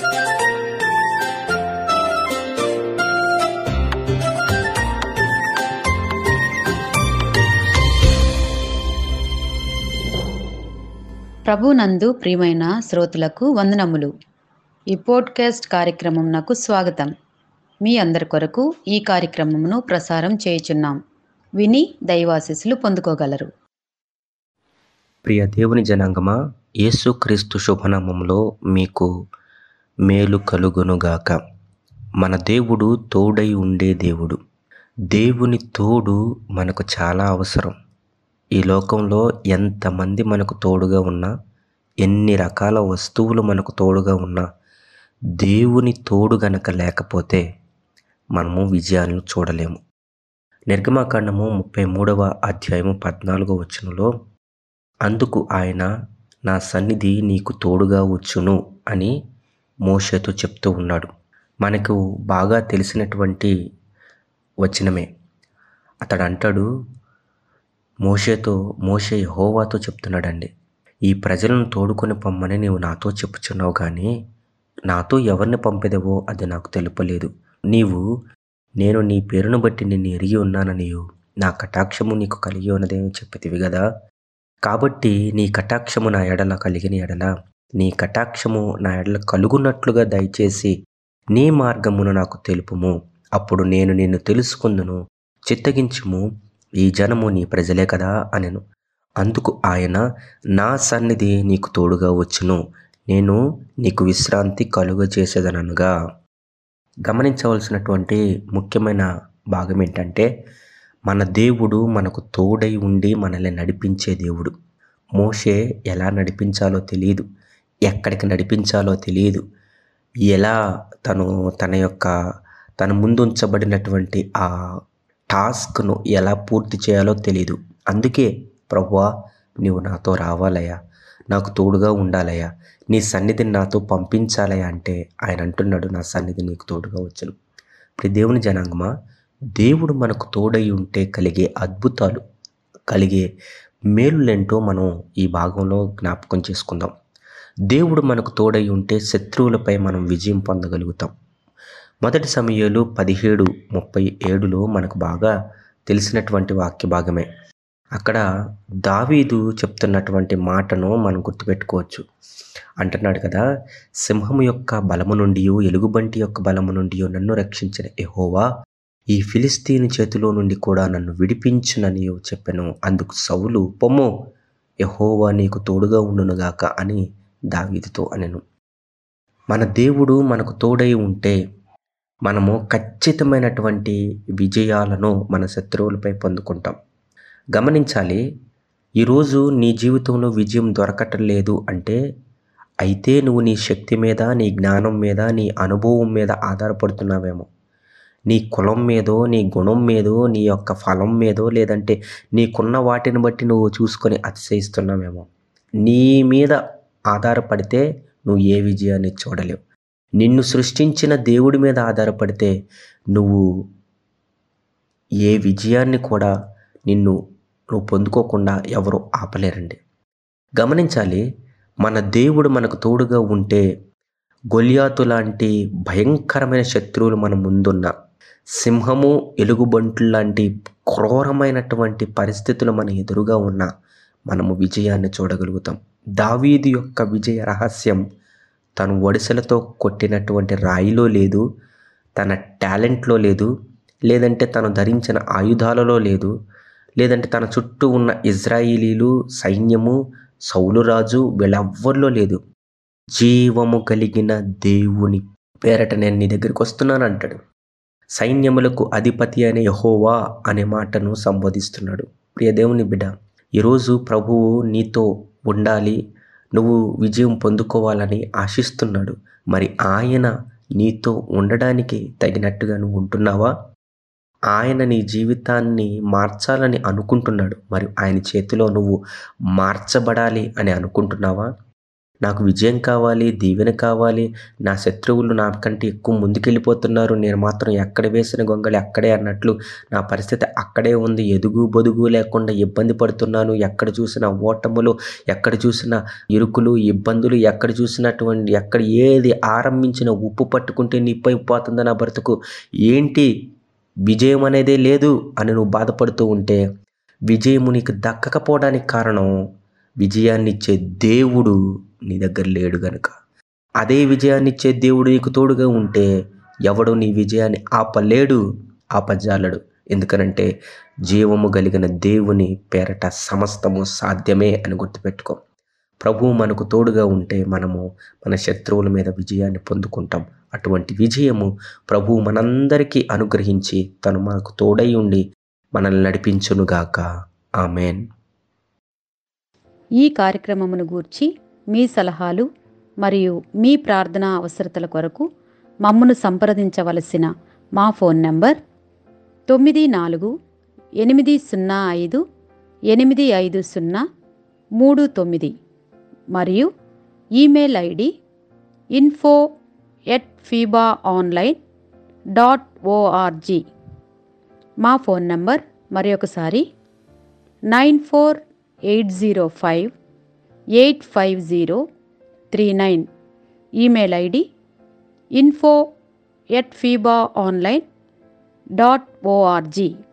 ప్రభునందు ప్రియమైన శ్రోతలకు వందనములు ఈ పోడ్కాస్ట్ కార్యక్రమం నాకు స్వాగతం మీ అందరి కొరకు ఈ కార్యక్రమమును ప్రసారం చేయుచున్నాం విని దైవాశీస్సులు పొందుకోగలరు ప్రియ దేవుని జనాంగమా యేసుక్రీస్తు శుభనామంలో మీకు మేలు కలుగునుగాక మన దేవుడు తోడై ఉండే దేవుడు దేవుని తోడు మనకు చాలా అవసరం ఈ లోకంలో ఎంతమంది మనకు తోడుగా ఉన్నా ఎన్ని రకాల వస్తువులు మనకు తోడుగా ఉన్నా దేవుని తోడు గనక లేకపోతే మనము విజయాలను చూడలేము నిర్గమాకాండము ముప్పై మూడవ అధ్యాయము పద్నాలుగో వచనంలో అందుకు ఆయన నా సన్నిధి నీకు తోడుగా వచ్చును అని మోషేతో చెప్తూ ఉన్నాడు మనకు బాగా తెలిసినటువంటి వచనమే అతడు అంటాడు మోషేతో మోషే యహోవాతో చెప్తున్నాడండి ఈ ప్రజలను తోడుకొని పొమ్మని నీవు నాతో చెప్పుచున్నావు కానీ నాతో ఎవరిని పంపెదవో అది నాకు తెలుపలేదు నీవు నేను నీ పేరును బట్టి నిన్ను ఎరిగి ఉన్నాననియు నా కటాక్షము నీకు కలిగి ఉన్నదేమో చెప్పితివి కదా కాబట్టి నీ కటాక్షము నా ఎడల కలిగిన ఎడల నీ కటాక్షము నా ఎడల కలుగున్నట్లుగా దయచేసి నీ మార్గమును నాకు తెలుపుము అప్పుడు నేను నిన్ను తెలుసుకుందును చిత్తగించుము ఈ జనము నీ ప్రజలే కదా అనెను అందుకు ఆయన నా సన్నిధి నీకు తోడుగా వచ్చును నేను నీకు విశ్రాంతి కలుగజేసేదనగా గమనించవలసినటువంటి ముఖ్యమైన భాగం ఏంటంటే మన దేవుడు మనకు తోడై ఉండి మనల్ని నడిపించే దేవుడు మోషే ఎలా నడిపించాలో తెలియదు ఎక్కడికి నడిపించాలో తెలియదు ఎలా తను తన యొక్క తన ముందు ఉంచబడినటువంటి ఆ టాస్క్ను ఎలా పూర్తి చేయాలో తెలియదు అందుకే ప్రభువా నీవు నాతో రావాలయ్యా నాకు తోడుగా ఉండాలయ్యా నీ సన్నిధిని నాతో పంపించాలయ్యా అంటే ఆయన అంటున్నాడు నా సన్నిధి నీకు తోడుగా వచ్చును ఇప్పుడు దేవుని జనాంగమా దేవుడు మనకు తోడై ఉంటే కలిగే అద్భుతాలు కలిగే మేలులేంటో మనం ఈ భాగంలో జ్ఞాపకం చేసుకుందాం దేవుడు మనకు తోడై ఉంటే శత్రువులపై మనం విజయం పొందగలుగుతాం మొదటి సమయాలు పదిహేడు ముప్పై ఏడులో మనకు బాగా తెలిసినటువంటి వాక్య భాగమే అక్కడ దావీదు చెప్తున్నటువంటి మాటను మనం గుర్తుపెట్టుకోవచ్చు అంటున్నాడు కదా సింహం యొక్క బలము నుండి ఎలుగుబంటి యొక్క బలము నుండి నన్ను రక్షించిన ఎహోవా ఈ ఫిలిస్తీని చేతిలో నుండి కూడా నన్ను విడిపించునని చెప్పాను అందుకు సౌలు పొమ్ము యహోవా నీకు తోడుగా ఉండునుగాక అని దావీదుతో అనెను మన దేవుడు మనకు తోడై ఉంటే మనము ఖచ్చితమైనటువంటి విజయాలను మన శత్రువులపై పొందుకుంటాం గమనించాలి ఈరోజు నీ జీవితంలో విజయం దొరకటం లేదు అంటే అయితే నువ్వు నీ శక్తి మీద నీ జ్ఞానం మీద నీ అనుభవం మీద ఆధారపడుతున్నావేమో నీ కులం మీదో నీ గుణం మీదో నీ యొక్క ఫలం మీదో లేదంటే నీకున్న వాటిని బట్టి నువ్వు చూసుకొని అతిశయిస్తున్నావేమో నీ మీద ఆధారపడితే నువ్వు ఏ విజయాన్ని చూడలేవు నిన్ను సృష్టించిన దేవుడి మీద ఆధారపడితే నువ్వు ఏ విజయాన్ని కూడా నిన్ను నువ్వు పొందుకోకుండా ఎవరు ఆపలేరండి గమనించాలి మన దేవుడు మనకు తోడుగా ఉంటే గొలియాతు లాంటి భయంకరమైన శత్రువులు మన ముందున్న సింహము ఎలుగుబంట్లు లాంటి క్రూరమైనటువంటి పరిస్థితులు మన ఎదురుగా ఉన్న మనము విజయాన్ని చూడగలుగుతాం దావీది యొక్క విజయ రహస్యం తను ఒడిసెలతో కొట్టినటువంటి రాయిలో లేదు తన టాలెంట్లో లేదు లేదంటే తను ధరించిన ఆయుధాలలో లేదు లేదంటే తన చుట్టూ ఉన్న ఇజ్రాయిలీలు సైన్యము సౌలురాజు వీళ్ళెవ్వరిలో లేదు జీవము కలిగిన దేవుని పేరట నేను నీ దగ్గరికి వస్తున్నాను అంటాడు సైన్యములకు అధిపతి అనే యహోవా అనే మాటను సంబోధిస్తున్నాడు ప్రియ దేవుని బిడ్డ ఈరోజు ప్రభువు నీతో ఉండాలి నువ్వు విజయం పొందుకోవాలని ఆశిస్తున్నాడు మరి ఆయన నీతో ఉండడానికి తగినట్టుగా నువ్వు ఉంటున్నావా ఆయన నీ జీవితాన్ని మార్చాలని అనుకుంటున్నాడు మరి ఆయన చేతిలో నువ్వు మార్చబడాలి అని అనుకుంటున్నావా నాకు విజయం కావాలి దీవెన కావాలి నా శత్రువులు నాకంటే ఎక్కువ ముందుకెళ్ళిపోతున్నారు నేను మాత్రం ఎక్కడ వేసిన గొంగళి అక్కడే అన్నట్లు నా పరిస్థితి అక్కడే ఉంది ఎదుగు బొదుగు లేకుండా ఇబ్బంది పడుతున్నాను ఎక్కడ చూసిన ఓటములు ఎక్కడ చూసిన ఇరుకులు ఇబ్బందులు ఎక్కడ చూసినటువంటి ఎక్కడ ఏది ఆరంభించిన ఉప్పు పట్టుకుంటే నిప్పైపోతుంది నా బ్రతుకు ఏంటి విజయం అనేదే లేదు అని నువ్వు బాధపడుతూ ఉంటే విజయము నీకు దక్కకపోవడానికి కారణం విజయాన్ని ఇచ్చే దేవుడు నీ దగ్గర లేడు గనుక అదే విజయాన్ని ఇచ్చే దేవుడు నీకు తోడుగా ఉంటే ఎవడు నీ విజయాన్ని ఆపలేడు ఆపజాలడు ఎందుకనంటే జీవము కలిగిన దేవుని పేరట సమస్తము సాధ్యమే అని గుర్తుపెట్టుకో ప్రభువు మనకు తోడుగా ఉంటే మనము మన శత్రువుల మీద విజయాన్ని పొందుకుంటాం అటువంటి విజయము ప్రభువు మనందరికీ అనుగ్రహించి తను మనకు తోడై ఉండి మనల్ని నడిపించునుగాక ఆమెన్ ఈ కార్యక్రమమును గూర్చి మీ సలహాలు మరియు మీ ప్రార్థనా అవసరతల కొరకు మమ్మను సంప్రదించవలసిన మా ఫోన్ నంబర్ తొమ్మిది నాలుగు ఎనిమిది సున్నా ఐదు ఎనిమిది ఐదు సున్నా మూడు తొమ్మిది మరియు email ID info at Feeba online dot ORG మా ఫోన్ నంబర్ మరి ఒకసారి nine four eight zero five eight five zero three nine email ID info at Feeba online dot ORG